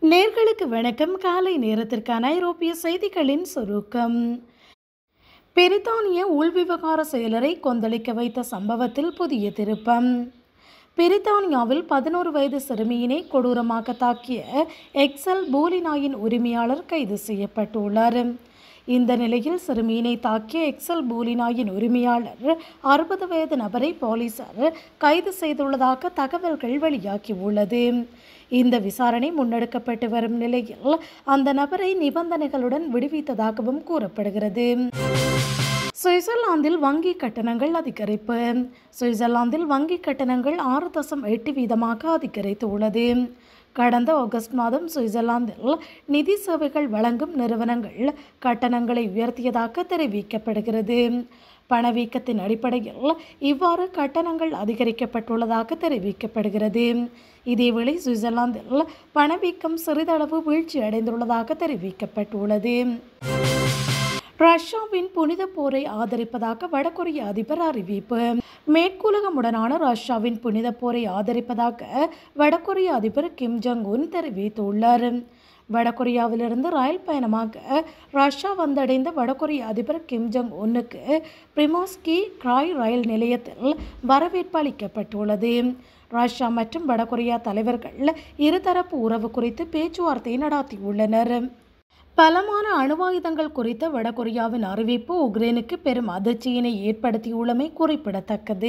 நேர்களுக்கு வணக்கம் காலை நேரத்திற்கான ஐரோப்பிய செய்திகளின் சுருக்கம் பிரித்தானிய உள்விவகார செயலரை கொந்தளிக்க வைத்த சம்பவத்தில் புதிய திருப்பம் பிரித்தானியாவில் பதினோரு வயது சிறுமியினை கொடூரமாக தாக்கிய எக்ஸல் பூலினாயின் உரிமையாளர் கைது செய்யப்பட்டுள்ளார் இந்த நிலையில் சிறுமியினை தாக்கிய எக்ஸல் பூலினாயின் உரிமையாளர் அறுபது வயது நபரை போலீசார் கைது செய்துள்ளதாக தகவல்கள் வெளியாகியுள்ளது இந்த விசாரணை முன்னெடுக்கப்பட்டு வரும் நிலையில் அந்த நபரை நிபந்தனைகளுடன் விடுவித்ததாகவும் கூறப்படுகிறது சுவிட்சர்லாந்தில் வங்கி கட்டணங்கள் அதிகரிப்பு சுவிட்சர்லாந்தில் வங்கி கட்டணங்கள் ஆறு தசம் எட்டு வீதமாக அதிகரித்துள்ளது கடந்த ஆகஸ்ட் மாதம் சுவிட்சர்லாந்தில் நிதி சேவைகள் வழங்கும் நிறுவனங்கள் கட்டணங்களை உயர்த்தியதாக தெரிவிக்கப்படுகிறது பணவீக்கத்தின் அடிப்படையில் இவ்வாறு கட்டணங்கள் அதிகரிக்கப்பட்டுள்ளதாக தெரிவிக்கப்படுகிறது இதேவேளை சுவிட்சர்லாந்தில் பணவீக்கம் சிறிதளவு வீழ்ச்சி அடைந்துள்ளதாக தெரிவிக்கப்பட்டுள்ளது ரஷ்யாவின் புனித போரை ஆதரிப்பதாக வடகொரிய அதிபர் அறிவிப்பு மேற்குலகமுடனான ரஷ்யாவின் புனித போரை ஆதரிப்பதாக வடகொரிய அதிபர் கிம் ஜங் உன் தெரிவித்துள்ளார் வடகொரியாவிலிருந்து ரயில் பயணமாக ரஷ்யா வந்தடைந்த வடகொரிய அதிபர் கிம் ஜங் உன்னுக்கு பிரிமோஸ்கி கிராய் ரயில் நிலையத்தில் வரவேற்பு அளிக்கப்பட்டுள்ளது ரஷ்யா மற்றும் வடகொரியா தலைவர்கள் இருதரப்பு உறவு குறித்து பேச்சுவார்த்தை நடத்தியுள்ளனர் பலமான அணுவாயுதங்கள் குறித்த வடகொரியாவின் அறிவிப்பு உக்ரைனுக்கு பெரும் அதிர்ச்சியினை ஏற்படுத்தியுள்ளமை குறிப்பிடத்தக்கது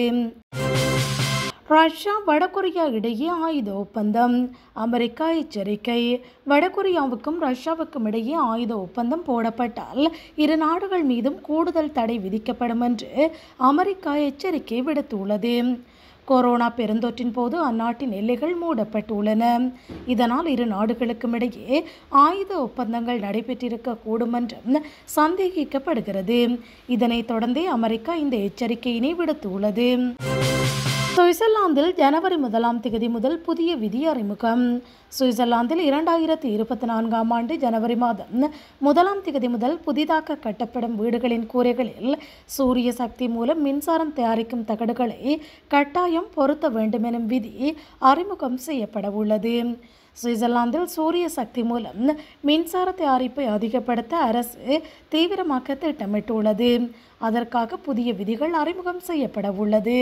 ரஷ்யா வடகொரியா இடையே ஆயுத ஒப்பந்தம் அமெரிக்கா எச்சரிக்கை வடகொரியாவுக்கும் ரஷ்யாவுக்கும் இடையே ஆயுத ஒப்பந்தம் போடப்பட்டால் இரு நாடுகள் மீதும் கூடுதல் தடை விதிக்கப்படும் என்று அமெரிக்கா எச்சரிக்கை விடுத்துள்ளது கொரோனா பெருந்தொற்றின் போது அந்நாட்டின் எல்லைகள் மூடப்பட்டுள்ளன இதனால் இரு நாடுகளுக்கும் இடையே ஆயுத ஒப்பந்தங்கள் நடைபெற்றிருக்க கூடும் என்றும் சந்தேகிக்கப்படுகிறது இதனைத் தொடர்ந்தே அமெரிக்கா இந்த எச்சரிக்கையினை விடுத்துள்ளது சுவிட்சர்லாந்தில் ஜனவரி முதலாம் தேதி முதல் புதிய விதி அறிமுகம் சுவிட்சர்லாந்தில் இரண்டாயிரத்தி இருபத்தி நான்காம் ஆண்டு ஜனவரி மாதம் முதலாம் தேதி முதல் புதிதாக கட்டப்படும் வீடுகளின் கூரைகளில் சூரிய சக்தி மூலம் மின்சாரம் தயாரிக்கும் தகடுகளை கட்டாயம் பொருத்த வேண்டும் எனும் விதி அறிமுகம் செய்யப்பட உள்ளது சுவிட்சர்லாந்தில் சூரிய சக்தி மூலம் மின்சார தயாரிப்பை அதிகப்படுத்த அரசு தீவிரமாக திட்டமிட்டுள்ளது அதற்காக புதிய விதிகள் அறிமுகம் செய்யப்பட உள்ளது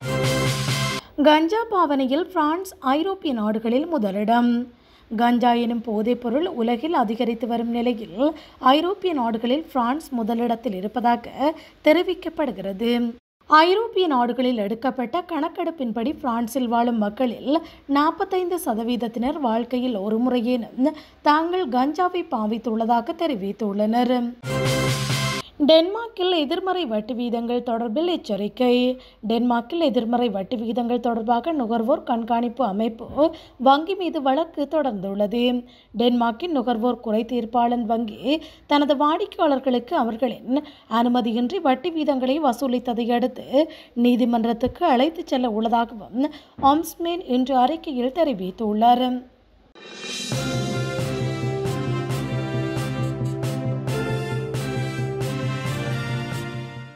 கஞ்சா பாவனையில் பிரான்ஸ் ஐரோப்பிய நாடுகளில் முதலிடம் கஞ்சா எனும் போதைப்பொருள் உலகில் அதிகரித்து வரும் நிலையில் ஐரோப்பிய நாடுகளில் பிரான்ஸ் முதலிடத்தில் இருப்பதாக தெரிவிக்கப்படுகிறது ஐரோப்பிய நாடுகளில் எடுக்கப்பட்ட கணக்கெடுப்பின்படி பிரான்சில் வாழும் மக்களில் நாற்பத்தைந்து சதவீதத்தினர் வாழ்க்கையில் ஒரு முறையேனும் தாங்கள் கஞ்சாவை பாவித்துள்ளதாக தெரிவித்துள்ளனர் டென்மார்க்கில் எதிர்மறை வட்டி வீதங்கள் தொடர்பில் எச்சரிக்கை டென்மார்க்கில் எதிர்மறை வட்டி விகிதங்கள் தொடர்பாக நுகர்வோர் கண்காணிப்பு அமைப்பு வங்கி மீது வழக்கு தொடர்ந்துள்ளது டென்மார்க்கின் நுகர்வோர் குறை தீர்ப்பாளன் வங்கி தனது வாடிக்கையாளர்களுக்கு அவர்களின் அனுமதியின்றி வட்டி வீதங்களை வசூலித்ததை அடுத்து நீதிமன்றத்துக்கு அழைத்துச் செல்ல உள்ளதாகவும் ஆம்ஸ்மேன் இன்று அறிக்கையில் தெரிவித்துள்ளார்